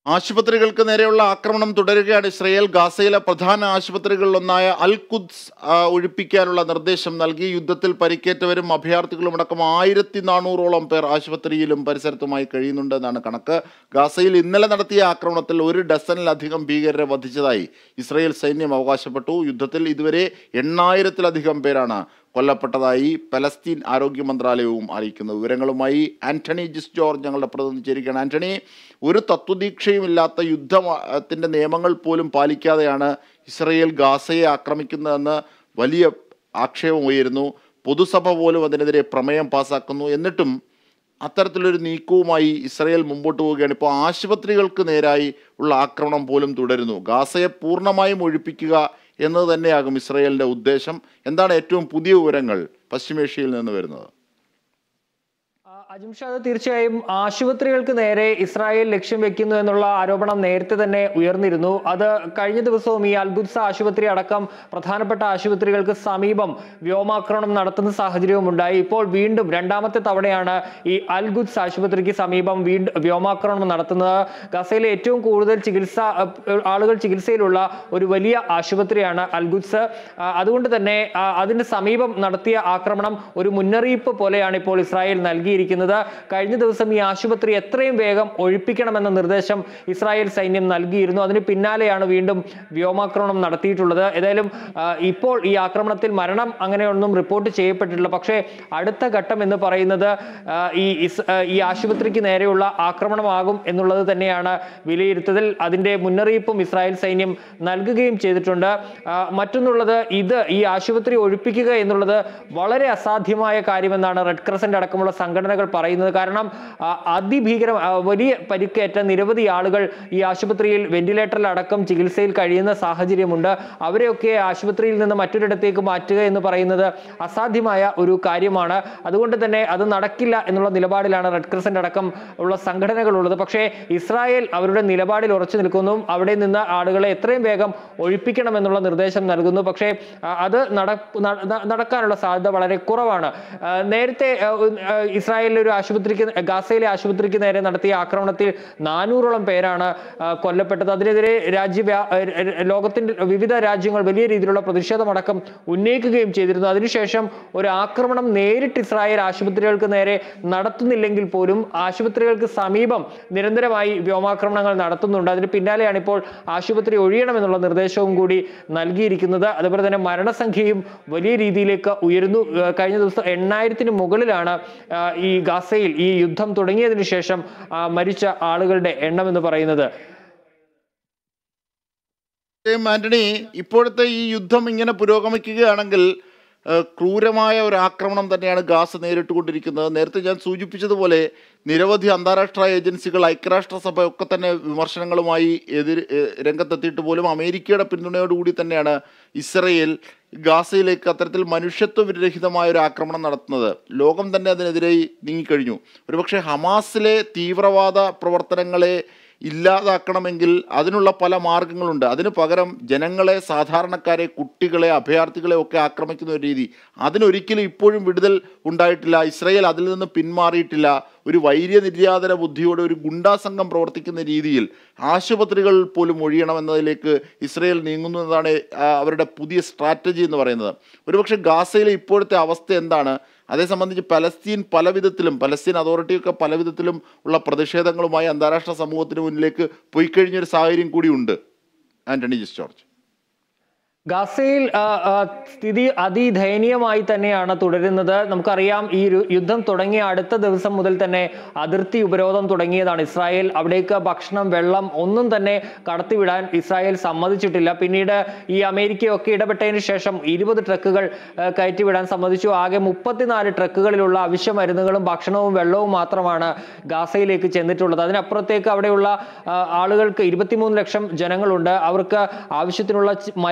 ആശുപത്രികൾക്ക് നേരെയുള്ള ആക്രമണം തുടരുകയാണ് ഇസ്രയേൽ ഗാസയിലെ പ്രധാന ആശുപത്രികളിലൊന്നായ അൽ ഖുദ്സ് ആ, ഒഴിപ്പിക്കാനുള്ള നിർദ്ദേശം നൽകി യുദ്ധത്തിൽ പരിക്കേറ്റവരും അഭയാർത്ഥികളും അടക്കം ആയിരത്തി നാനൂറോളം പേർ ആശുപത്രിയിലും പരിസരത്തുമായി കഴിയുന്നുണ്ടെന്നാണ് കണക്ക് ഗാസയിൽ ഇന്നലെ നടത്തിയ ആക്രമണത്തിൽ ഒരു ഡസനിലധികം ഭീകരരെ വധിച്ചതായി ഇസ്രയേൽ സൈന്യം അവകാശപ്പെട്ടു യുദ്ധത്തിൽ ഇതുവരെ എണ്ണായിരത്തിലധികം പേരാണ് കൊല്ലപ്പെട്ടതായി പലസ്തീൻ ആരോഗ്യ മന്ത്രാലയവും അറിയിക്കുന്നു വിവരങ്ങളുമായി ആന്റണി ജിസ് ജോർജ് ഞങ്ങളുടെ പ്രതിനിധി ചേരുകയാണ് ആന്റണി ഒരു തത്വദീക്ഷയുമില്ലാത്ത യുദ്ധത്തിൻ്റെ നിയമങ്ങൾ പോലും പാലിക്കാതെയാണ് ഇസ്രയേൽ ഗാസയെ ആക്രമിക്കുന്നതെന്ന് വലിയ ആക്ഷേപം ഉയരുന്നു പൊതുസഭ പോലും അതിനെതിരെ പ്രമേയം പാസാക്കുന്നു എന്നിട്ടും അത്തരത്തിലൊരു നീക്കവുമായി ഇസ്രയേൽ മുമ്പോട്ട് പോവുകയാണ് ഇപ്പോൾ ആശുപത്രികൾക്ക് നേരായി ഉള്ള ആക്രമണം പോലും തുടരുന്നു ഗാസയെ പൂർണ്ണമായും ഒഴിപ്പിക്കുക എന്നത് തന്നെയാകും ഇസ്രയേലിൻ്റെ ഉദ്ദേശം എന്താണ് ഏറ്റവും പുതിയ വിവരങ്ങൾ പശ്ചിമേഷ്യയിൽ നിന്ന് വരുന്നത് ആ, അജിംഷാദ് തീർച്ചയായും ആശുപത്രികൾക്ക് നേരെ ഇസ്രായേൽ ലക്ഷ്യം വെക്കുന്നു എന്നുള്ള ആരോപണം നേരത്തെ തന്നെ ഉയർന്നിരുന്നു അത് കഴിഞ്ഞ ദിവസവും ഈ അൽബുദ്സ ആശുപത്രി അടക്കം പ്രധാനപ്പെട്ട ആശുപത്രികൾക്ക് സമീപം വ്യോമാക്രമണം നടത്തുന്ന സാഹചര്യവും ഉണ്ടായി ഇപ്പോൾ വീണ്ടും രണ്ടാമത്തെ തവണയാണ് ഈ അൽഗുദ്സ് ആശുപത്രിക്ക് സമീപം വീണ്ടും വ്യോമാക്രമണം നടത്തുന്നത് ഗസയിലെ ഏറ്റവും കൂടുതൽ ചികിത്സ അഹ്, ആളുകൾ ചികിത്സയിലുള്ള ഒരു വലിയ ആശുപത്രിയാണ് അൽഗുദ്സ് ആ, അതുകൊണ്ട് തന്നെ ആ, അതിന് സമീപം നടത്തിയ ആക്രമണം ഒരു മുന്നറിയിപ്പ് പോലെയാണ് ഇപ്പോൾ ഇസ്രായേൽ നൽകിയിരിക്കുന്നത് കഴിഞ്ഞ ദിവസം ഈ ആശുപത്രി എത്രയും വേഗം ഒഴിപ്പിക്കണമെന്ന നിർദ്ദേശം ഇസ്രായേൽ സൈന്യം നൽകിയിരുന്നു അതിന് പിന്നാലെയാണ് വീണ്ടും വ്യോമാക്രമണം നടത്തിയിട്ടുള്ളത് ഏതായാലും ആ, ഇപ്പോൾ ഈ ആക്രമണത്തിൽ മരണം അങ്ങനെയൊന്നും റിപ്പോർട്ട് ചെയ്യപ്പെട്ടിട്ടില്ല പക്ഷേ അടുത്ത ഘട്ടം എന്ന് പറയുന്നത് ആ, ഈ ഇസ്- ആ, ഈ ആശുപത്രിക്ക് നേരെയുള്ള ആക്രമണമാകും എന്നുള്ളത് തന്നെയാണ് വിലയിരുത്തൽ അതിന്റെ മുന്നറിയിപ്പും ഇസ്രായേൽ സൈന്യം നൽകുകയും ചെയ്തിട്ടുണ്ട് ആ, മറ്റൊന്നുള്ളത് ഇത് ഈ ആശുപത്രി ഒഴിപ്പിക്കുക എന്നുള്ളത് വളരെ അസാധ്യമായ കാര്യമെന്നാണ് റെഡ് ക്രസന്റ് അടക്കമുള്ള സംഘടനകൾ പറയുന്നത് കാരണം ആ, അതിഭീകരം ആ, വലിയ പരിക്കേറ്റ നിരവധി ആളുകൾ ഈ ആശുപത്രിയിൽ വെന്റിലേറ്ററിൽ അടക്കം ചികിത്സയിൽ കഴിയുന്ന സാഹചര്യമുണ്ട് അവരെയൊക്കെ ആശുപത്രിയിൽ നിന്ന് മറ്റൊരിടത്തേക്ക് മാറ്റുക എന്ന് പറയുന്നത് അസാധ്യമായ ഒരു കാര്യമാണ് അതുകൊണ്ട് തന്നെ അത് നടക്കില്ല എന്നുള്ള നിലപാടിലാണ് റെഡ് ക്രസന്റ് അടക്കം ഉള്ള സംഘടനകൾ ഉള്ളത് പക്ഷേ ഇസ്രായേൽ അവരുടെ നിലപാടിൽ ഉറച്ചു നിൽക്കുന്നു അവിടെ നിന്ന് ആളുകളെ എത്രയും വേഗം ഒഴിപ്പിക്കണമെന്നുള്ള നിർദ്ദേശം നൽകുന്നു പക്ഷേ ആ, അത് നട- ന- ന- നടക്കാനുള്ള സാധ്യത വളരെ കുറവാണ് ആ, നേരത്തെ ആ, ഉ- ആ, ഇസ്രായേലിലെ ഒരു ആശുപത്രിക്ക് ഗാസയിലെ ആശുപത്രിക്ക് നേരെ നടത്തിയ ആക്രമണത്തിൽ നാനൂറോളം പേരാണ് ആ, കൊല്ലപ്പെട്ടത് അതിനെതിരെ രാജ്യവ്യാ ആ, ര- ലോകത്തിന്റെ വിവിധ രാജ്യങ്ങൾ വലിയ രീതിയിലുള്ള പ്രതിഷേധമടക്കം ഉന്നയിക്കുകയും ചെയ്തിരുന്നു അതിനുശേഷം ഒരു ആക്രമണം നേരിട്ട് ഇസ്രായേൽ ആശുപത്രികൾക്ക് നേരെ നടത്തുന്നില്ലെങ്കിൽ പോലും ആശുപത്രികൾക്ക് സമീപം നിരന്തരമായി വ്യോമാക്രമണങ്ങൾ നടത്തുന്നുണ്ട് അതിന് പിന്നാലെയാണ് ഇപ്പോൾ ആശുപത്രി ഒഴിയണമെന്നുള്ള നിർദ്ദേശവും കൂടി നൽകിയിരിക്കുന്നത് അതുപോലെ തന്നെ മരണസംഖ്യയും വലിയ രീതിയിലേക്ക് ഉയരുന്നു ഏർ കഴിഞ്ഞ ദിവസം എണ്ണായിരത്തിന് മുകളിലാണ് ആ, ഈ ഗാസയിൽ ഈ യുദ്ധം തുടങ്ങിയതിനു ശേഷം ആ, മരിച്ച ആളുകളുടെ എണ്ണം എന്ന് പറയുന്നത് ഏം ആന്റണി ഇപ്പോഴത്തെ ഈ യുദ്ധം ഇങ്ങനെ പുരോഗമിക്കുകയാണെങ്കിൽ ഏഹ്, ക്രൂരമായ ഒരു ആക്രമണം തന്നെയാണ് ഗാസ നേരിട്ടുകൊണ്ടിരിക്കുന്നത് നേരത്തെ ഞാൻ സൂചിപ്പിച്ചതുപോലെ നിരവധി അന്താരാഷ്ട്ര ഏജൻസികൾ ഐക്യരാഷ്ട്രസഭ ഒക്കെ തന്നെ വിമർശനങ്ങളുമായി എതിർ ഏഹ്, രംഗത്തെത്തിയിട്ട് പോലും അമേരിക്കയുടെ പിന്തുണയോടുകൂടി തന്നെയാണ് ഇസ്രയേൽ ഗാസയിലേക്ക് അത്തരത്തിൽ മനുഷ്യത്വ വിരഹിതമായ ഒരു ആക്രമണം നടത്തുന്നത് ലോകം തന്നെ അതിനെതിരെ നീങ്ങിക്കഴിഞ്ഞു ഒരുപക്ഷെ ഹമാസിലെ തീവ്രവാദ പ്രവർത്തനങ്ങളെ ഇല്ലാതാക്കണമെങ്കിൽ അതിനുള്ള പല മാർഗങ്ങളുണ്ട് അതിന് പകരം ജനങ്ങളെ സാധാരണക്കാരെ കുട്ടികളെ അഭയാർത്ഥികളെ ഒക്കെ ആക്രമിക്കുന്ന ഒരു രീതി അതിനൊരിക്കലും ഇപ്പോഴും വിടുതൽ ഉണ്ടായിട്ടില്ല ഇസ്രയേൽ അതിൽ നിന്ന് പിന്മാറിയിട്ടില്ല ഒരു വൈര്യനിര്യാതന ബുദ്ധിയോടെ ഒരു ഗുണ്ടാ സംഘം പ്രവർത്തിക്കുന്ന രീതിയിൽ ആശുപത്രികൾ പോലും ഒഴിയണമെന്നതിലേക്ക് ഇസ്രയേൽ നീങ്ങുന്നു എന്നതാണ് ആ, അവരുടെ പുതിയ സ്ട്രാറ്റജി എന്ന് പറയുന്നത് ഒരുപക്ഷെ ഗാസയിലെ ഇപ്പോഴത്തെ അവസ്ഥ എന്താണ് അതേ സംബന്ധിച്ച് പലസ്തീൻ പല വിധത്തിലും പലസ്തീൻ അതോറിറ്റിയൊക്കെ പല വിധത്തിലും ഉള്ള പ്രതിഷേധങ്ങളുമായി അന്താരാഷ്ട്ര സമൂഹത്തിന് മുന്നിലേക്ക് പോയി കഴിഞ്ഞൊരു സാഹചര്യം കൂടിയുണ്ട് ആന്റണി ജിസ് ജോർജ് ഗാസയിൽ ആ, ആ, സ്ഥിതി അതിദയനീയമായി തന്നെയാണ് തുടരുന്നത് നമുക്കറിയാം ഈ ഒരു യുദ്ധം തുടങ്ങിയ അടുത്ത ദിവസം മുതൽ തന്നെ അതിർത്തി ഉപരോധം തുടങ്ങിയതാണ് ഇസ്രായേൽ അവിടേക്ക് ഭക്ഷണം വെള്ളം ഒന്നും തന്നെ കടത്തിവിടാൻ ഇസ്രായേൽ സമ്മതിച്ചിട്ടില്ല പിന്നീട് ഈ അമേരിക്കയൊക്കെ ഇടപെട്ടതിന് ശേഷം ഇരുപത് ട്രക്കുകൾ ആ, കയറ്റിവിടാൻ സമ്മതിച്ചു ആകെ മുപ്പത്തിനാല് ട്രക്കുകളിലുള്ള അവശ്യ മരുന്നുകളും ഭക്ഷണവും വെള്ളവും മാത്രമാണ് ഗാസയിലേക്ക് ചെന്നിട്ടുള്ളത് അതിനപ്പുറത്തേക്ക് അവിടെയുള്ള ആ, ആളുകൾക്ക് ഇരുപത്തിമൂന്ന് ലക്ഷം ജനങ്ങളുണ്ട് അവർക്ക് ആവശ്യത്തിനുള്ള ചി- മരുന്ന്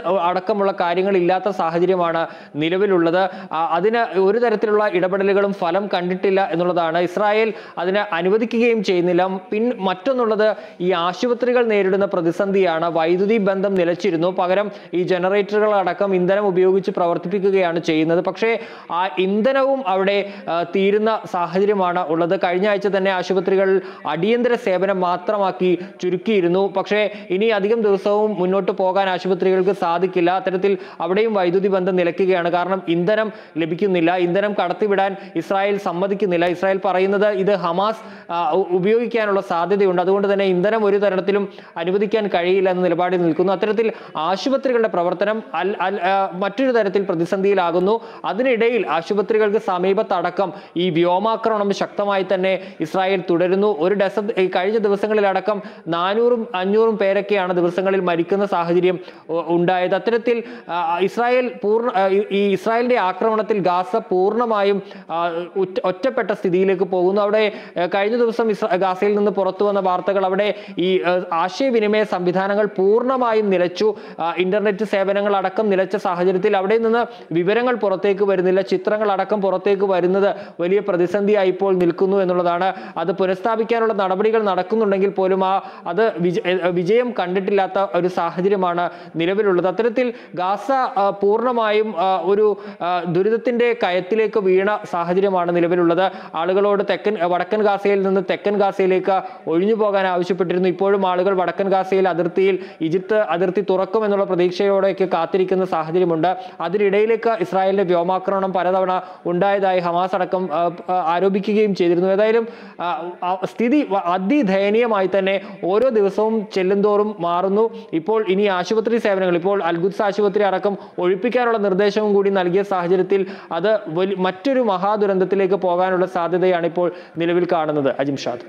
അടക്കമുള്ള കാര്യങ്ങൾ ഇല്ലാത്ത സാഹചര്യമാണ് നിലവിലുള്ളത് ആ, അതിന് ഒരു തരത്തിലുള്ള ഇടപെടലുകളും ഫലം കണ്ടിട്ടില്ല എന്നുള്ളതാണ് ഇസ്രായേൽ അതിനെ അനുവദിക്കുകയും ചെയ്യുന്നില്ല പിൻ മറ്റൊന്നുള്ളത് ഈ ആശുപത്രികൾ നേരിടുന്ന പ്രതിസന്ധിയാണ് വൈദ്യുതി ബന്ധം നിലച്ചിരുന്നു പകരം ഈ ജനറേറ്ററുകൾ അടക്കം ഇന്ധനം ഉപയോഗിച്ച് പ്രവർത്തിപ്പിക്കുകയാണ് ചെയ്യുന്നത് പക്ഷേ ആ ഇന്ധനവും അവിടെ ആ, തീരുന്ന സാഹചര്യമാണ് ഉള്ളത് കഴിഞ്ഞ ആഴ്ച തന്നെ ആശുപത്രികൾ അടിയന്തര സേവനം മാത്രമാക്കി ചുരുക്കിയിരുന്നു പക്ഷേ ഇനി അധികം ദിവസവും മുന്നോട്ട് പോകാൻ ആശുപത്രികൾക്ക് സാധിക്കില്ല അത്തരത്തിൽ അവിടെയും വൈദ്യുതി ബന്ധം നിലയ്ക്കുകയാണ് കാരണം ഇന്ധനം ലഭിക്കുന്നില്ല ഇന്ധനം കടത്തിവിടാൻ ഇസ്രായേൽ സമ്മതിക്കുന്നില്ല ഇസ്രായേൽ പറയുന്നത് ഇത് ഹമാസ് ആ, ഉ- ഉപയോഗിക്കാനുള്ള സാധ്യതയുണ്ട് അതുകൊണ്ട് തന്നെ ഇന്ധനം ഒരു തരത്തിലും അനുവദിക്കാൻ കഴിയില്ല എന്ന നിലപാടിൽ നിൽക്കുന്നു അത്തരത്തിൽ ആശുപത്രികളുടെ പ്രവർത്തനം അൽ അൽ ആ, മറ്റൊരു തരത്തിൽ പ്രതിസന്ധിയിലാകുന്നു അതിനിടയിൽ ആശുപത്രികൾക്ക് സമീപത്തടക്കം ഈ വ്യോമാക്രമണം ശക്തമായി തന്നെ ഇസ്രായേൽ തുടരുന്നു ഒരു ഡസൻ ഈ കഴിഞ്ഞ ദിവസങ്ങളിലടക്കം നാനൂറും അഞ്ഞൂറും പേരൊക്കെയാണ് ദിവസങ്ങളിൽ മരിക്കുന്ന സാഹചര്യം ഉ- ഉണ്ടായത് അത്തരത്തിൽ ആ, ഇസ്രായേൽ പൂർണ്ണ ആ, ഈ- ഈ ഇസ്രായേലിന്റെ ആക്രമണത്തിൽ ഗാസ പൂർണ്ണമായും ആ, ഉറ്റ- ഒറ്റപ്പെട്ട സ്ഥിതിയിലേക്ക് പോകുന്നു അവിടെ ആ, കഴിഞ്ഞ ദിവസം ഇസ്ര- ഗാസയിൽ നിന്ന് പുറത്തു വന്ന വാർത്തകൾ അവിടെ ഈ ആ, ആശയവിനിമയ സംവിധാനങ്ങൾ പൂർണ്ണമായും നിലച്ചു ആ, ഇന്റർനെറ്റ് സേവനങ്ങൾ അടക്കം നിലച്ച സാഹചര്യത്തിൽ അവിടെ നിന്ന് വിവരങ്ങൾ പുറത്തേക്ക് വരുന്നില്ല ചിത്രങ്ങൾ അടക്കം പുറത്തേക്ക് വരുന്നത് വലിയ പ്രതിസന്ധിയായി ഇപ്പോൾ നിൽക്കുന്നു എന്നുള്ളതാണ് അത് പുനഃസ്ഥാപിക്കാനുള്ള നടപടികൾ നടക്കുന്നുണ്ടെങ്കിൽ പോലും ആ അത് വിജ- എ- വിജയം കണ്ടിട്ടില്ലാത്ത ഒരു സാഹചര്യമാണ് നിലവിലുള്ളത് അത്തരത്തിൽ ഗാസ ആ, പൂർണ്ണമായും ആ, ഒരു ആ, ദുരിതത്തിന്റെ കയത്തിലേക്ക് വീണ സാഹചര്യമാണ് നിലവിലുള്ളത് ആളുകളോട് തെക്കൻ വടക്കൻ ഗാസയിൽ നിന്ന് തെക്കൻ ഗാസയിലേക്ക് ഒഴിഞ്ഞു പോകാൻ ആവശ്യപ്പെട്ടിരുന്നു ഇപ്പോഴും ആളുകൾ വടക്കൻ ഗാസയിൽ അതിർത്തിയിൽ ഈജിപ്ത് അതിർത്തി തുറക്കും എന്നുള്ള പ്രതീക്ഷയോടെയൊക്കെ കാത്തിരിക്കുന്ന സാഹചര്യമുണ്ട് അതിനിടയിലേക്ക് ഇസ്രായേലിന്റെ വ്യോമാക്രമണം പലതവണ ഉണ്ടായതായി ഹമാസ് അടക്കം ആ, ആ, ആരോപിക്കുകയും ചെയ്തിരുന്നു ഏതായാലും ആ, ആ, സ്ഥിതി വ- അതിദയനീയമായി തന്നെ ഓരോ ദിവസവും ചെല്ലുന്തോറും മാറുന്നു ഇപ്പോൾ ഇനി ആശുപത്രി സേവനങ്ങൾ ഇപ്പോൾ അൽഗുദ്സ് ആശുപത്രി അടക്കം ഒഴിപ്പിക്കാനുള്ള നിർദ്ദേശവും കൂടി നൽകിയ സാഹചര്യത്തിൽ അത് വലി മറ്റൊരു മഹാദുരന്തത്തിലേക്ക് പോകാനുള്ള സാധ്യതയാണ് ഇപ്പോൾ നിലവിൽ കാണുന്നത് അജിംഷാദ്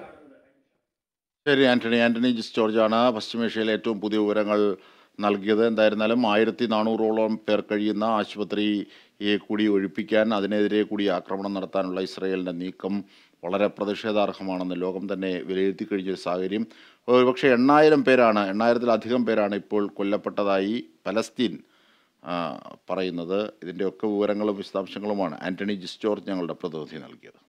ശരി ആന്റണി ആന്റണി ജിസ് ജോർജാണ് പശ്ചിമേഷ്യയിലെ ഏറ്റവും പുതിയ വിവരങ്ങൾ നൽകിയത് എന്തായിരുന്നാലും ആയിരത്തി നാനൂറോളം പേർ കഴിയുന്ന ആശുപത്രിയെ കൂടി ഒഴിപ്പിക്കാൻ അതിനെതിരെ കൂടി ആക്രമണം നടത്താനുള്ള ഇസ്രയേലിൻ്റെ നീക്കം വളരെ പ്രതിഷേധാർഹമാണെന്ന് ലോകം തന്നെ വിലയിരുത്തി കഴിഞ്ഞൊരു സാഹചര്യം ഒരുപക്ഷെ എണ്ണായിരം പേരാണ് എണ്ണായിരത്തിലധികം പേരാണ് ഇപ്പോൾ കൊല്ലപ്പെട്ടതായി പലസ്തീൻ ആ, പറയുന്നത് ഇതിൻ്റെയൊക്കെ വിവരങ്ങളും വിശദാംശങ്ങളുമാണ് ആന്റണി ജിസ് ജോർജ് ഞങ്ങളുടെ പ്രതിനിധി നൽകിയത്